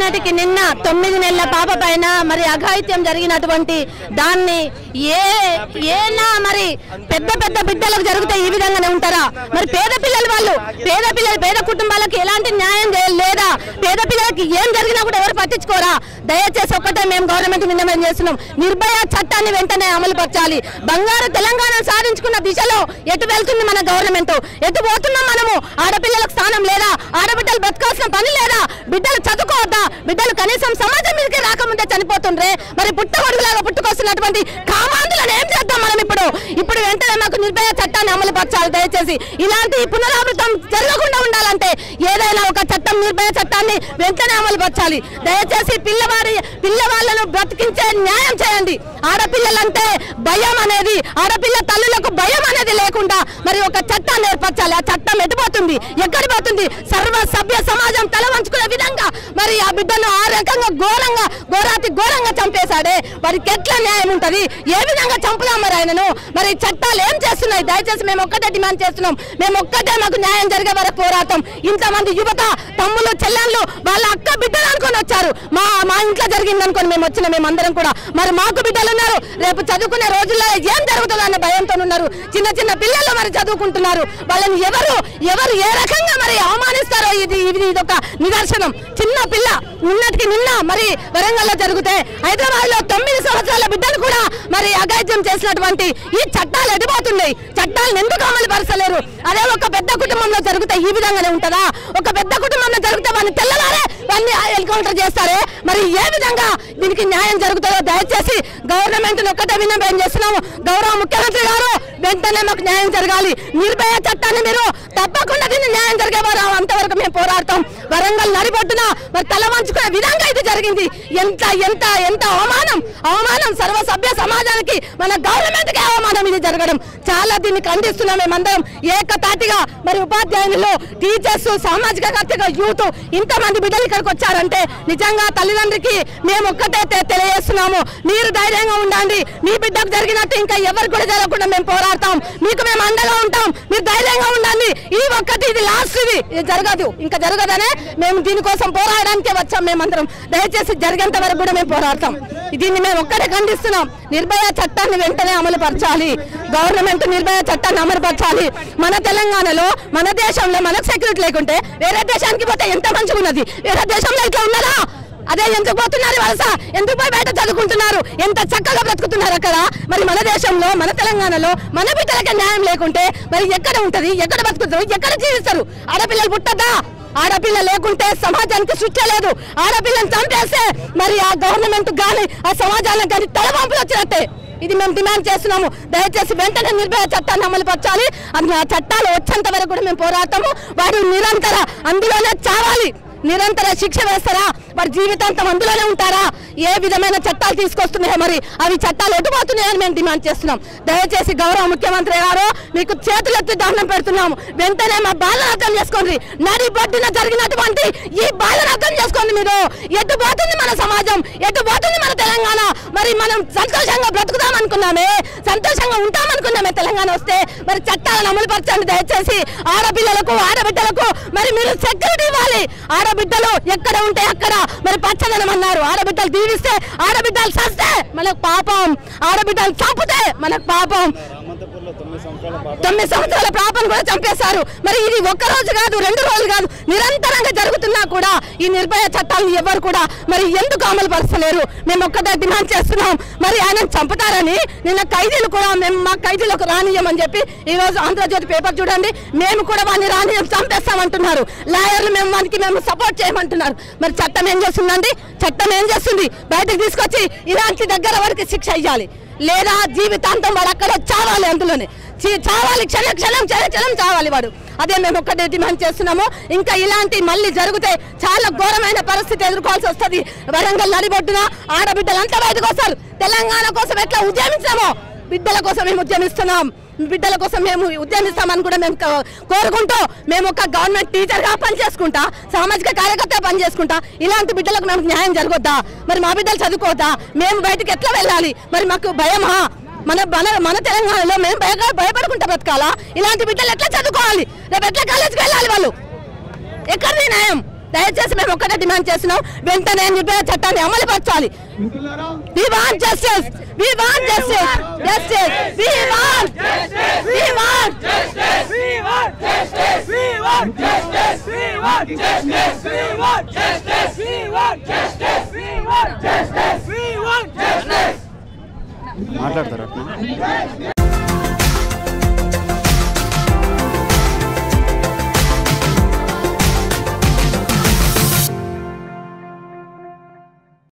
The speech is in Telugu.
నిన్నటికి నిన్న తొమ్మిది నెలల పాప పైన మరి అఘాయిత్యం జరిగినటువంటి దాన్ని ఏ ఏనా మరి పెద్ద పెద్ద బిడ్డలకు జరిగితే ఈ విధంగానే ఉంటారా మరి పేద పిల్లలు వాళ్ళు పేద పిల్లలు పేద కుటుంబాలకు ఎలాంటి న్యాయం చే- లేదా పేద పిల్లలకి ఏం జరిగినా కూడా ఎవరు పట్టించుకోరా దయచేసి ఒక్కటే మేము గవర్నమెంట్ విన్నమం చేస్తున్నాం నిర్భయ చట్టాన్ని వెంటనే అమలు పరచాలి బంగారు తెలంగాణ సాధించుకున్న దిశలో ఎటు వెళ్తుంది మన గవర్నమెంట్ ఎటు పోతున్నాం మనము ఆడపిల్లలకు స్థానం లేదా ఆడబిడ్డలు బతకాల్సిన పని లేదా బిడ్డలు చదువుకోవద్దా బిడ్డలు కనీసం సమాజం మీదకి రాకముందే చనిపోతుండ్రే మరి పుట్టగొడుగులాగా పుట్టుకొస్తున్నటువంటి కామాంధులను ఏం చేద్దాం మనం ఇప్పుడు ఇప్పుడు వెంటనే మాకు నిర్భయ చట్టాన్ని అమలు పరచాలి దయచేసి ఇలాంటి పునరావృతం జరగకుండా ఉండాలంటే ఏదైనా ఒక చట్టం నిర్భయ చట్టాన్ని వెంటనే అమలు పరచాలి దయచేసి పిల్లవారి పిల్లవాళ్ళను బ్రతికించే న్యాయం చేయండి ఆడపిల్లలంటే భయం అనేది ఆడపిల్ల తల్లులకు భయం అనేది లేకుండా మరి ఒక చట్టాన్ని ఏర్పరచాలి ఆ చట్టం ఎటుపోతుంది ఎక్కడి పోతుంది సర్వ సభ్య సమాజం తల వంచుకునే విధంగా మరి ఆ బిడ్డను ఆ రకంగా ఘోరంగా ఘోరాతి ఘోరంగా చంపేశాడే వారికి ఎట్లా న్యాయం ఉంటది ఏ విధంగా చంపుదాం మరి ఆయనను మరి చట్టాలు ఏం చేస్తున్నాయి దయచేసి మేము ఒక్కటే డిమాండ్ చేస్తున్నాం మేము ఒక్కటే మాకు న్యాయం జరిగే వరకు పోరాటం ఇంతమంది యువత తమ్ముళ్ళు చెల్లెళ్ళు వాళ్ళ అక్క బిడ్డలు అనుకొని వచ్చారు మా మా ఇంట్లో జరిగింది అనుకొని మేము వచ్చిన మేమందరం కూడా మరి మాకు బిడ్డలు ఉన్నారు రేపు చదువుకునే రోజుల్లో ఏం జరుగుతుందో అన్న భయంతో ఉన్నారు చిన్న చిన్న పిల్లలు మరి చదువుకుంటున్నారు వాళ్ళని ఎవరు ఎవరు ఏ రకంగా మరి అవమానిస్తారో ఇది ఇది ఇదొక నిదర్శనం చిన్న పిల్ల నిన్నటికి నిన్న మరి వరంగల్లో జరిగితే హైదరాబాద్ లో తొమ్మిది సంవత్సరాల బిడ్డను కూడా మరి అగాధ్యం చేసినటువంటి ఈ చట్టాలు ఎడిపోతున్నాయి చట్టాలను ఎందుకు అమలు పరచలేరు అదే ఒక పెద్ద కుటుంబంలో జరిగితే ఈ విధంగానే ఉంటుందా ఒక పెద్ద కుటుంబంలో జరిగితే వాళ్ళని తెల్లవారే వాళ్ళని ఎన్కౌంటర్ చేస్తారే మరి ఏ విధంగా దీనికి న్యాయం జరుగుతుందో దయచేసి గవర్నమెంట్ ఒక్కటే విన్నపం చేస్తున్నాము గౌరవ ముఖ్యమంత్రి గారు వెంటనే మాకు న్యాయం జరగాలి నిర్భయ చట్టాన్ని మీరు తప్పకుండా దీన్ని న్యాయం జరిగే వారు అంతవరకు మేము పోరాడతాం వరంగల్ నడిపొట్టున మరి తల వంచుకునే విధంగా ఇది జరిగింది ఎంత ఎంత ఎంత అవమానం అవమానం సర్వ సభ్య సమాజానికి మన గవర్నమెంట్ కి అవమానం ఇది జరగడం చాలా దీన్ని ఖండిస్తున్నాం మేమందరం ఏకతాటిగా మరి ఉపాధ్యాయులు టీచర్స్ సామాజిక కర్తగా యూత్ ఇంతమంది బిడ్డలు ఇక్కడికి వచ్చారంటే నిజంగా తల్లిదండ్రికి మేము ఒక్కటే తె- తెలియజేస్తున్నాము మీరు ధైర్యంగా ఉండండి మీ బిడ్డకు జరిగినట్టు ఇంకా ఎవరికి కూడా జరగకుండా మేము పోరాడతాం మీకు మేము అండగా ఉంటాం మీరు ధైర్యంగా ఉండండి ఈ ఒక్కటి ఇది లాస్ట్ ఇది ఇది జరగదు ఇంకా జరగదనే మేము దీనికోసం పోరాడడానికే వచ్చాం మేమందరం దయచేసి జరిగేంత వరకు కూడా మేము పోరాడతాం దీన్ని మేము ఒక్కటే ఖండిస్తున్నాం నిర్భయ చట్టాన్ని వెంటనే అమలు పరచాలి గవర్నమెంట్ నిర్భయ చట్టాన్ని అమలు పరచాలి మన తెలంగాణలో మన దేశంలో మనకు సెక్యూరిటీ లేకుంటే వేరే దేశానికి పోతే ఎంత మంచిగా ఉన్నది వేరే దేశంలో ఇట్లా ఉన్నదా అదే ఎందుకు పోతున్నారు వలస ఎందుకు పోయి బయట చదువుకుంటున్నారు ఎంత చక్కగా బ్రతుకుతున్నారు అక్కడ మరి మన దేశంలో మన తెలంగాణలో మన బిడ్డలకి న్యాయం లేకుంటే మరి ఎక్కడ ఉంటది ఎక్కడ బతుకుతారు ఎక్కడ జీవిస్తారు ఆడపిల్లలు పుట్టదా ఆడపిల్ల లేకుంటే సమాజానికి శిక్ష లేదు ఆడపిల్లని చంపేస్తే మరి ఆ గవర్నమెంట్ గాని ఆ సమాజానికి కానీ తలవంపులు వచ్చినట్టే ఇది మేము డిమాండ్ చేస్తున్నాము దయచేసి వెంటనే నిర్భయ చట్టాన్ని అమలు పరచాలి అది ఆ చట్టాలు వచ్చేంత వరకు కూడా మేము పోరాటము వాడు నిరంతర అందులోనే చావాలి నిరంతర శిక్ష వేస్తారా వారి జీవితాంతం అందులోనే ఉంటారా ఏ విధమైన చట్టాలు తీసుకొస్తున్నాయో మరి అవి చట్టాలు ఎటుపోతున్నాయని మేము డిమాండ్ చేస్తున్నాం దయచేసి గౌరవ ముఖ్యమంత్రి గారు మీకు చేతులెత్తి దండం పెడుతున్నాము వెంటనే మా బాధను అర్థం చేసుకోండి నడి బొడ్డున జరిగినటువంటి ఈ బాధను అర్థం చేసుకోండి మీరు ఎటు పోతుంది మన సమాజం ఎటు పోతుంది మన తెలంగాణ మరి మనం సంతోషంగా బ్రతుకుదాం అనుకున్నామే సంతోషంగా ఉంటాం అనుకున్నామే తెలంగాణ వస్తే మరి చట్టాలను అమలు పరచండి దయచేసి ఆడపిల్లలకు ఆడబిడ్డలకు మరి మీరు సెక్యూరిటీ ఇవ్వాలి ఆడబిడ్డలు ఎక్కడ ఉంటే అక్కడ మరి పచ్చదనం అన్నారు ఆడబిడ్డలు దీవిస్తే ఆడబిడ్డలు చస్తే మనకు పాపం ఆడబిడ్డలు చంపితే మనకు పాపం తొమ్మిది సంవత్సరాల పాపను కూడా చంపేశారు మరి ఇది ఒక్క రోజు కాదు రెండు రోజులు కాదు నిరంతరంగా జరుగుతున్నా కూడా ఈ నిర్భయ చట్టాలను ఎవరు కూడా మరి ఎందుకు అమలు పరచలేరు మేము ఒక్కటే డిమాండ్ చేస్తున్నాం మరి ఆయన చంపుతారని నిన్న ఖైదీలు కూడా మేము మా ఖైదీలకు రానియమని చెప్పి ఈ రోజు ఆంధ్రజ్యోతి పేపర్ చూడండి మేము కూడా వాడిని రానియం చంపేస్తామంటున్నారు లాయర్లు మేము వానికి మేము సపోర్ట్ చేయమంటున్నారు మరి చట్టం ఏం చేస్తుందండి చట్టం ఏం చేస్తుంది బయటకు తీసుకొచ్చి ఇలాంటి దగ్గర వరకు శిక్ష అయ్యాలి లేదా జీవితాంతం వాడు అక్కడ చావాలి అందులోనే చీ- చావాలి క్షణ క్షణం క్షణ క్షణం చావాలి వాడు అదే మేము ఒక్కటే డిమాండ్ చేస్తున్నాము ఇంకా ఇలాంటి మళ్ళీ జరిగితే చాలా ఘోరమైన పరిస్థితి ఎదుర్కోవాల్సి వస్తుంది వరంగల్ నడిబొడ్డున ఆడబిడ్డలంతా బయటకు వస్తారు తెలంగాణ కోసం ఎట్లా ఉద్యమించామో బిడ్డల కోసం మేము ఉద్యమిస్తున్నాం బిడ్డల కోసం మేము ఉద్యమిస్తామని కూడా మేము కో- కోరుకుంటూ మేము ఒక గవర్నమెంట్ టీచర్ గా పనిచేసుకుంటా సామాజిక కార్యకర్త పనిచేసుకుంటా ఇలాంటి బిడ్డలకు మేము న్యాయం జరగొద్దా మరి మా బిడ్డలు చదువుకోవద్దా మేము బయటకు ఎట్లా వెళ్ళాలి మరి మాకు భయమా మన మన మన తెలంగాణలో మేము భయ భయపడుకుంటా బ్రతకాలా ఇలాంటి బిడ్డలు ఎట్లా చదువుకోవాలి రేపు ఎట్లా కాలేజీకి వెళ్ళాలి వాళ్ళు ఎక్కడిది న్యాయం దయచేసి మేము ఒక్కటే డిమాండ్ చేస్తున్నాం వెంటనే నిర్భయ చట్టాన్ని అమలు పరచాలి We want justice. We want justice. Justice. We want. We want. మాట్లాడతారు అట్లా